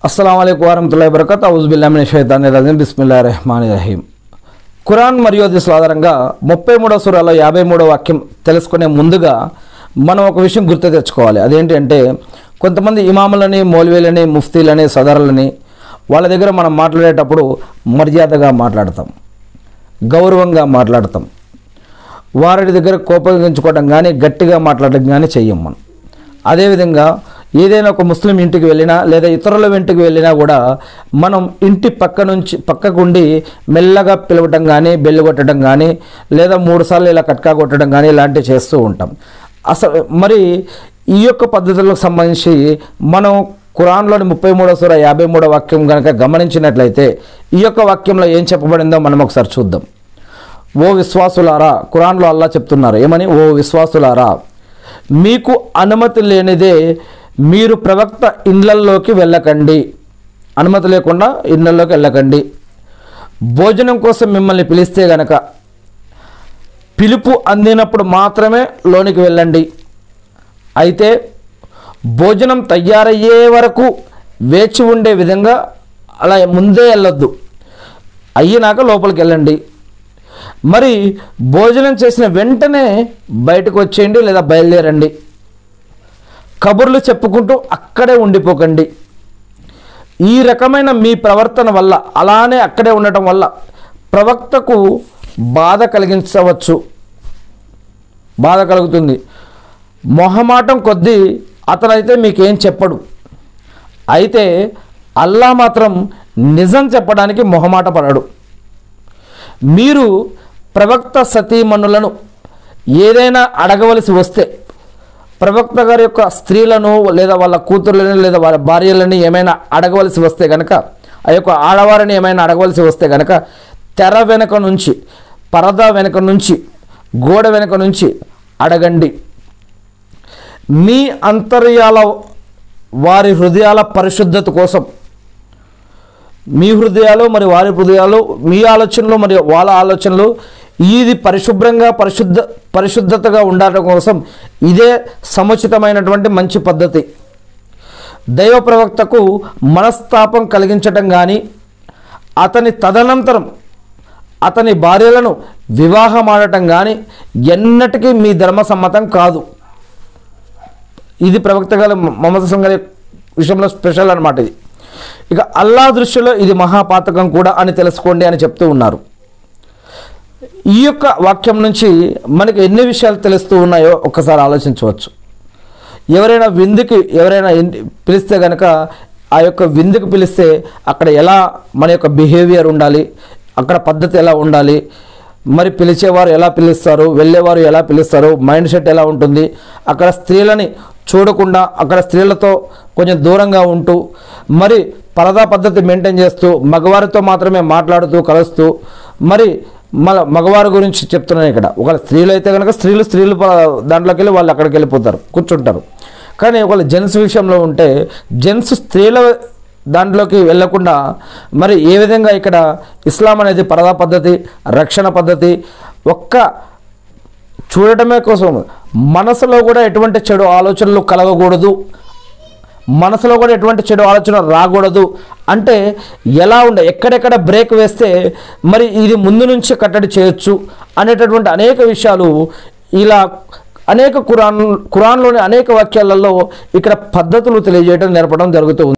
అస్సలం అయికు వరహతుల్లా వరకత్ ఔజుబిల్లామిన షైతాని రజీం బిస్మిల్లా రెహమాని రహీం ఖురాన్ మరియు హదీసుల ఆధారంగా ముప్పై మూడవ సూరాలో యాభై మూడవ వాక్యం తెలుసుకునే ముందుగా మనం ఒక విషయం గుర్తు తెచ్చుకోవాలి అదేంటి అంటే కొంతమంది ఇమాములని మౌల్వీలని ముఫ్తీలని సదరులని వాళ్ళ దగ్గర మనం మాట్లాడేటప్పుడు మర్యాదగా మాట్లాడతాం గౌరవంగా మాట్లాడతాం వారి దగ్గర కోపగించుకోవడం కానీ గట్టిగా మాట్లాడడం కానీ చెయ్యం మనం అదేవిధంగా ఏదైనా ఒక ముస్లిం ఇంటికి వెళ్ళినా లేదా ఇతరుల ఇంటికి వెళ్ళినా కూడా మనం ఇంటి పక్క నుంచి పక్కకుండి మెల్లగా పిలవటం కానీ బెల్లు కొట్టడం కానీ లేదా మూడుసార్లు ఇలా కట్కా కొట్టడం కానీ ఇలాంటివి చేస్తూ ఉంటాం అసలు మరి ఈ యొక్క పద్ధతులకు సంబంధించి మనం ఖురాన్లోని ముప్పై మూడో సూర యాభై మూడో వాక్యం కనుక గమనించినట్లయితే ఈ యొక్క వాక్యంలో ఏం చెప్పబడిందో మనం ఒకసారి చూద్దాం ఓ విశ్వాసులారా ఖురాన్లో అల్లా చెప్తున్నారు ఏమని ఓ విశ్వాసులారా మీకు అనుమతి లేనిదే మీరు ప్రవక్త ఇండ్లల్లోకి వెళ్ళకండి అనుమతి లేకుండా ఇండ్లల్లోకి వెళ్ళకండి భోజనం కోసం మిమ్మల్ని పిలిస్తే గనక పిలుపు అందినప్పుడు మాత్రమే లోనికి వెళ్ళండి అయితే భోజనం తయారయ్యే వరకు వేచి ఉండే విధంగా అలా ముందే వెళ్ళొద్దు అయ్యినాక లోపలికి వెళ్ళండి మరి భోజనం చేసిన వెంటనే బయటకు వచ్చేయండి లేదా బయలుదేరండి కబుర్లు చెప్పుకుంటూ అక్కడే ఉండిపోకండి ఈ రకమైన మీ ప్రవర్తన వల్ల అలానే అక్కడే ఉండటం వల్ల ప్రవక్తకు బాధ కలిగించవచ్చు బాధ కలుగుతుంది మొహమాటం కొద్దీ అతనైతే మీకేం చెప్పడు అయితే అల్లా మాత్రం నిజం చెప్పడానికి మొహమాట పడడు మీరు ప్రవక్త సతీమణులను ఏదైనా అడగవలసి వస్తే ప్రవక్త గారి యొక్క స్త్రీలను లేదా వాళ్ళ కూతుర్లని లేదా వాళ్ళ భార్యలని ఏమైనా అడగవలసి వస్తే కనుక ఆ యొక్క ఆడవారిని ఏమైనా అడగవలసి వస్తే కనుక తెర వెనుక నుంచి పరదా వెనుక నుంచి గోడ వెనుక నుంచి అడగండి మీ అంతర్యాల వారి హృదయాల పరిశుద్ధత కోసం మీ హృదయాలు మరి వారి హృదయాలు మీ ఆలోచనలు మరియు వాళ్ళ ఆలోచనలు ఇది పరిశుభ్రంగా పరిశుద్ధ పరిశుద్ధతగా ఉండటం కోసం ఇదే సముచితమైనటువంటి మంచి పద్ధతి దైవ ప్రవక్తకు మనస్తాపం కలిగించటం కానీ అతని తదనంతరం అతని భార్యలను వివాహం ఆడటం కానీ ఎన్నటికీ మీ ధర్మ సమ్మతం కాదు ఇది ప్రవక్త గారి మమత సంఘాల విషయంలో స్పెషల్ అనమాట ఇది ఇక అల్లా దృష్టిలో ఇది మహాపాతకం కూడా అని తెలుసుకోండి అని చెప్తూ ఉన్నారు ఈ యొక్క వాక్యం నుంచి మనకి ఎన్ని విషయాలు తెలుస్తూ ఉన్నాయో ఒక్కసారి ఆలోచించవచ్చు ఎవరైనా విందుకి ఎవరైనా ఇంటి పిలిస్తే కనుక ఆ యొక్క విందుకు పిలిస్తే అక్కడ ఎలా మన యొక్క బిహేవియర్ ఉండాలి అక్కడ పద్ధతి ఎలా ఉండాలి మరి పిలిచేవారు ఎలా పిలుస్తారు వెళ్ళేవారు ఎలా పిలుస్తారు మైండ్ సెట్ ఎలా ఉంటుంది అక్కడ స్త్రీలని చూడకుండా అక్కడ స్త్రీలతో కొంచెం దూరంగా ఉంటూ మరి పరదా పద్ధతి మెయింటైన్ చేస్తూ మగవారితో మాత్రమే మాట్లాడుతూ కలుస్తూ మరి మన మగవారి గురించి చెప్తున్నాను ఇక్కడ ఒకవేళ స్త్రీలు అయితే కనుక స్త్రీలు స్త్రీలు ప- దాంట్లోకి వెళ్ళి వాళ్ళు అక్కడికి వెళ్ళిపోతారు కూర్చుంటారు కానీ ఒకవేళ జెంట్స్ విషయంలో ఉంటే జెంట్స్ స్త్రీల దాంట్లోకి వెళ్ళకుండా మరి ఏ విధంగా ఇక్కడ ఇస్లాం అనేది పరదా పద్ధతి రక్షణ పద్ధతి ఒక్క చూడటమే కోసం మనసులో కూడా ఎటువంటి చెడు ఆలోచనలు కలగకూడదు మనసులో కూడా ఎటువంటి చెడు ఆలోచన రాకూడదు అంటే ఎలా ఉండే ఎక్కడెక్కడ బ్రేక్ వేస్తే మరి ఇది ముందు నుంచి కట్టడి చేయొచ్చు అనేటటువంటి అనేక విషయాలు ఇలా అనేక కురాన్ కురాన్లోని అనేక వాక్యాలలో ఇక్కడ పద్ధతులు తెలియజేయడం నేర్పడం జరుగుతూ ఉంది